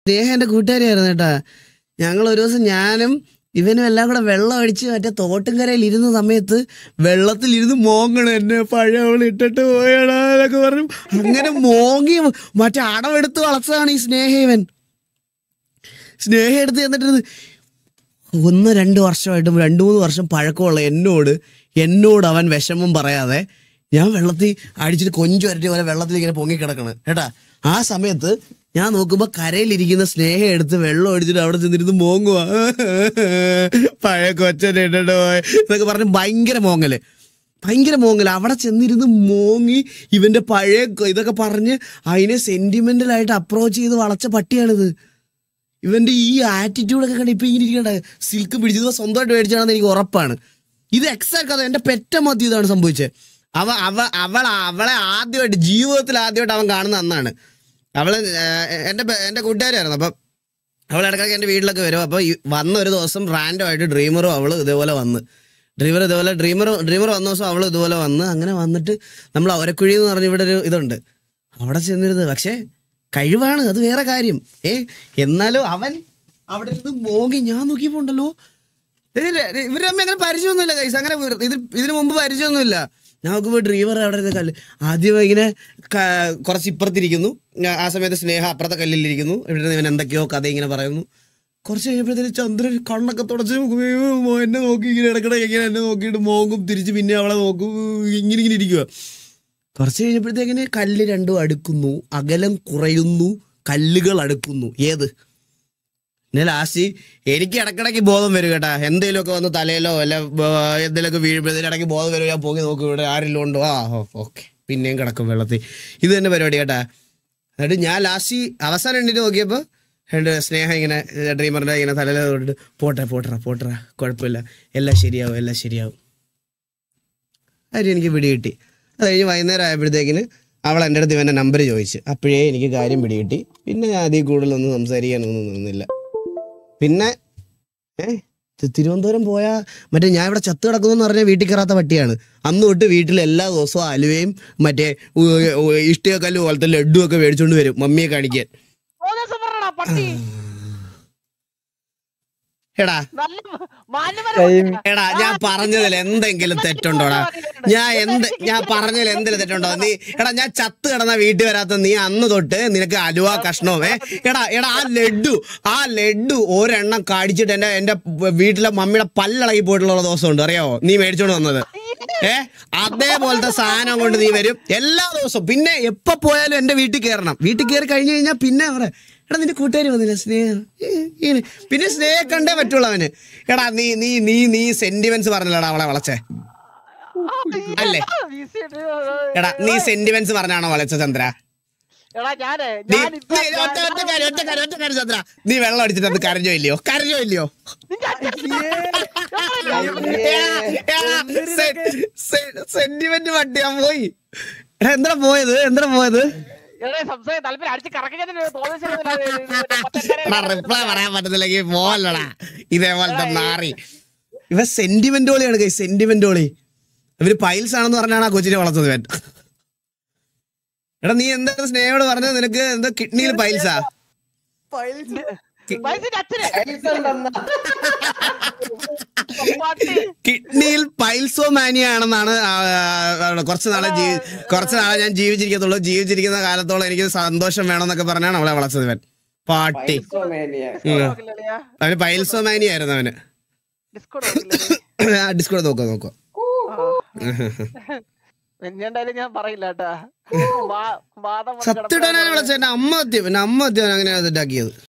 സ്നേഹ എന്റെ കൂട്ടുകാരിയായിരുന്നു കേട്ടാ ഞങ്ങൾ ഒരു ദിവസം ഞാനും ഇവനും എല്ലാം കൂടെ വെള്ളം അടിച്ച് മറ്റേ തോട്ടുംകരയിൽ ഇരുന്ന സമയത്ത് വെള്ളത്തിൽ ഇരുന്ന് മോങ്ങണം എന്നെ പഴയ അവൾ ഇട്ടിട്ട് പോയടാ എന്നൊക്കെ പറഞ്ഞു അങ്ങനെ മോങ്ങി മറ്റേ അടവെടുത്ത് വളച്ചതാണ് ഈ സ്നേഹ ഇവൻ സ്നേഹ എടുത്ത് എന്നിട്ട് ഒന്ന് രണ്ട് വർഷമായിട്ടും രണ്ട് മൂന്ന് വർഷം പഴക്കമുള്ള എന്നോട് എന്നോട് അവൻ വിഷമം പറയാതെ ഞാൻ വെള്ളത്തിൽ അടിച്ചിട്ട് കൊഞ്ചു വരട്ടി പോലെ വെള്ളത്തിൽ ഇങ്ങനെ പൊങ്ങി കിടക്കണം കേട്ടാ ആ സമയത്ത് ഞാൻ നോക്കുമ്പോ കരയിലിരിക്കുന്ന സ്നേഹം എടുത്ത് വെള്ളം അടിച്ചിട്ട് അവിടെ ചെന്നിരുന്ന് മോങ്ങുവാ പഴയ കൊച്ചനെ ഇട്ടിട്ട് പോയി എന്നൊക്കെ പറഞ്ഞ് ഭയങ്കര മോങ്ങല് ഭയങ്കര മോങ്ങൽ അവിടെ ചെന്നിരുന്ന് മോങ്ങി ഇവന്റെ പഴയ കൊ- ഇതൊക്കെ പറഞ്ഞ് അതിനെ സെന്റിമെന്റലായിട്ട് അപ്രോച്ച് ചെയ്ത് വളച്ച പട്ടിയാണിത് ഇവന്റെ ഈ ആറ്റിറ്റ്യൂഡൊക്കെ കണ്ട് ഇപ്പൊ ഇങ്ങനെ ഇരിക്കണ്ട സിൽക്ക് പിടിച്ചത് സ്വന്തമായിട്ട് മേടിച്ചാണെന്ന് എനിക്ക് ഉറപ്പാണ് ഇത് എക്സാക്ട് കഥ എന്റെ പെറ്റ മതി ഇതാണ് സംഭവിച്ചത് അവ അവ അവൾ അവളെ ആദ്യമായിട്ട് ജീവിതത്തിൽ ആദ്യമായിട്ട് അവൻ കാണുന്ന അന്നാണ് അവള് ഏഹ്, എന്റെ ബെ- എന്റെ കൂട്ടുകാരായിരുന്നു അപ്പം അവൾ ഇടയ്ക്കൊക്കെ എൻ്റെ വീട്ടിലൊക്കെ വരും അപ്പോൾ വന്ന ഒരു ദിവസം റാൻഡം ആയിട്ട് ഡ്രീമറും അവള് ഇതേപോലെ വന്ന് ഡ്രീമർ ഇതേപോലെ ഡ്രീമർ ഡ്രീമർ വന്ന ദിവസം അവൾ ഇതുപോലെ വന്ന് അങ്ങനെ വന്നിട്ട് നമ്മൾ അവരക്കുഴി എന്ന് പറഞ്ഞ ഇവിടെ ഒരു ഇതുണ്ട് അവിടെ ചെന്നിരുന്നത് പക്ഷേ കഴിവാണ് അത് വേറെ കാര്യം ഏ എന്നാലും അവൻ അവിടെ ഇരുന്ന് മോങ്ങി ഞാൻ നോക്കിയപ്പോ ഉണ്ടല്ലോ ഇവരുടെ അമ്മ അങ്ങനെ പരിചയമൊന്നുമില്ല കൈസ് അങ്ങനെ വെറു- ഇത് ഇതിനു മുമ്പ് പരിചയമൊന്നുമില്ല ഞങ്ങൾക്ക് ഡ്രൈവർ അവിടെ ഇരുന്ന കല്ല് ആദ്യം ഇങ്ങനെ ക- കുറച്ച് ഇപ്പുറത്തിരിക്കുന്നു ഞാ- ആ സമയത്ത് സ്നേഹ അപ്പുറത്തെ കല്ലിലിരിക്കുന്നു ഇവിടെ നിന്ന് ഇവൻ എന്തൊക്കെയോ കഥ ഇങ്ങനെ പറയുന്നു കുറച്ച് കഴിഞ്ഞപ്പോഴത്തേന് ചന്ദ്രൻ കണ്ണൊക്കെ തുടച്ച് അയ്യോ, മോ- എന്നെ നോക്കി ഇങ്ങനെ ഇടക്കിടെ ഇങ്ങനെ എന്നെ നോക്കിയിട്ട് മോങ്ങും തിരിച്ച് പിന്നെ അവളെ നോക്കും ഇങ്ങനെ ഇങ്ങനെ ഇരിക്കുക കുറച്ച് കഴിഞ്ഞപ്പോഴത്തേക്കിന് കല്ല് രണ്ടും അടുക്കുന്നു അകലം കുറയുന്നു കല്ലുകൾ അടുക്കുന്നു ഏത് പിന്നെ ലാസ്റ്റ് എനിക്ക് ഇടക്കിടയ്ക്ക് ബോധം വരും കേട്ടാ എന്തെങ്കിലുമൊക്കെ വന്ന് തലയിലോ അല്ല എന്തെങ്കിലുമൊക്കെ വീഴുമ്പോഴത്തേന് ഇടയ്ക്ക് ബോധം വരും ഞാൻ പോയി നോക്കും ഇവിടെ ആരെങ്കിലും ഉണ്ടോ ആ ഓക്കെ പിന്നെയും കിടക്കും വെള്ളത്തിൽ ഇത് തന്നെ പരിപാടി കേട്ടാ എന്നിട്ട് ഞാൻ ലാസ്റ്റ് അവസാനം എണ്ണിട്ട് നോക്കിയപ്പോൾ രണ്ട് സ്നേഹം ഇങ്ങനെ ഡ്രീമറിന്റെ ഇങ്ങനെ തലയിൽ തൊട്ടിട്ട് പോട്ടെ പോട്ടറ പോട്ടറ കുഴപ്പമില്ല എല്ലാം ശരിയാവും എല്ലാം ശരിയാവും കാര്യം എനിക്ക് പിടി കിട്ടി അത് കഴിഞ്ഞ് വൈകുന്നേരം ആയപ്പോഴത്തേക്കിന് അവൾ എൻ്റെ അടുത്ത് ഇവൻ്റെ നമ്പർ ചോദിച്ചു അപ്പോഴേ എനിക്ക് കാര്യം പിടികിട്ടി പിന്നെ ഞാൻ അതിൽ കൂടുതലൊന്നും സംസാരിക്കാനൊന്നും നിന്നില്ല പിന്നെ ഏ തി- തിരുവനന്തപുരം പോയാ മറ്റേ ഞാൻ ഇവിടെ ചത്ത് കിടക്കുന്നു എന്ന് പറഞ്ഞാൽ വീട്ടിൽ കയറാത്ത പട്ടിയാണ് അന്ന് തൊട്ട് വീട്ടിൽ എല്ലാ ദിവസവും അലുവയും മറ്റേ ഇഷ്ടികക്കല്ല് പോലത്തെ ലഡു ഒക്കെ മേടിച്ചോണ്ട് വരും മമ്മിയെ കാണിക്കാൻ ഉപദേശം പറയടാ പട്ടി എടാ നല്ല മാന്യപരമായ എടാ ഞാൻ പറഞ്ഞതിൽ എന്തെങ്കിലും തെറ്റുണ്ടോടാ ഞാൻ എന്ത് ഞാൻ പറഞ്ഞതിൽ എന്തെങ്കിലും തെറ്റുണ്ടോ നീ എടാ ഞാൻ ചത്ത് കിടന്ന വീട്ടിൽ വരാത്ത നീ അന്ന് തൊട്ട് നിനക്ക് അലുവ കഷ്ണവും ഏ എടാ എടാ ആ ലഡു ആ ലഡു ഒരെണ്ണം കാടിച്ചിട്ട് എന്റെ എന്റെ വീട്ടിലെ മമ്മിയുടെ പല്ലിളകി പോയിട്ടുള്ള ദിവസമുണ്ട് അറിയാവോ നീ മേടിച്ചോണ്ട് വന്നത് ഏ അതേപോലത്തെ സാധനം കൊണ്ട് നീ വരും എല്ലാ ദിവസവും പിന്നെ എപ്പോ പോയാലും എന്റെ വീട്ടിൽ കയറണം വീട്ടിൽ കയറി കഴിഞ്ഞു കഴിഞ്ഞാൽ പിന്നെ അവരെ എടാ നിന്റെ കൂട്ടുകാരി വന്നില്ല സ്നേഹം ഏ, ഇങ്ങനെ. പിന്നെ സ്നേഹം കണ്ടേ പറ്റുള്ളൂ അവന് എടാ നീ നീ നീ നീ സെന്റിമെന്റ്സ് പറഞ്ഞല്ലടാ അവളെ വളച്ചേ അല്ലേ? എടാ നീ സെന്റിമെന്റ്സ് പറഞ്ഞാണോ വളച്ച ചന്ദ്ര എടാ ഞാനേ നീ ഞാൻ ഇപ്പൊ നീ ഒറ്റ ഒറ്റ കാര്യം ഒറ്റ കാര്യം ഒറ്റ കാര്യം ചന്ദ്ര നീ വെള്ളം അടിച്ചിട്ട് അത് കരഞ്ഞോ ഇല്ലയോ കരഞ്ഞോ ഇല്ലയോ സെന്റിമെന്റ് വട്ടിയാ പോയി എടാ എന്താ പോയത് എന്താ പോയത് എടാ സംസാരം താല്പര്യം അടിച്ച് കറക്കാൻ എടാ റിപ്ലൈ പറയാൻ പറ്റത്തില്ലെങ്കിൽ പോവല്ലടാ ഇതേപോലത്തെ നാറി ഇവ സെന്റിമെന്റോളിയാണ് കൈ സെന്റിമെന്റോളി ഇവര് പൈൽസ് ആണെന്ന് പറഞ്ഞാണ് ആ കൊച്ചിനെ വളർത്തത് ഇവൻ എടാ നീ എന്താ സ്നേഹയോട് പറഞ്ഞത് നിനക്ക് എന്താ കിഡ്നിയിൽ പൈൽസാ വയസ്സിന്റെ അച്ഛനെ പട്ടി കിഡ്നിയിൽ പൈൽസോ മാനിയ ആണെന്നാണ് ആ, ആ, ആ, കുറച്ച് നാളെ ജീവി കുറച്ച് നാളെ ഞാൻ ജീവിച്ചിരിക്കത്തുള്ളൂ ജീവിച്ചിരിക്കുന്ന കാലത്തോളം എനിക്ക് സന്തോഷം വേണമെന്നൊക്കെ പറഞ്ഞാണ് അവളെ വളർത്തത് ഇവൻ പാട്ടി ഉം. നോക്കില്ലല്ലയാ അവന് പൈൽസോ മാനിയ ആയിരുന്നു അവന് ഡിസ്കോ നോക്കില്ലേ ഡിസ്കൂടെ നോക്കോ നോക്കോ എന്തായാലും ഞാൻ പറയില്ല കേട്ടാ വാ- വാദം വന്ന് സത്യടാനാണ് കിടപ്പുണ്ട്. വിളിച്ചത് എന്റെ അമ്മ എത്തിയ എന്റെ അമ്മ എത്തിയ അങ്ങനെ ഇതാക്കിയത്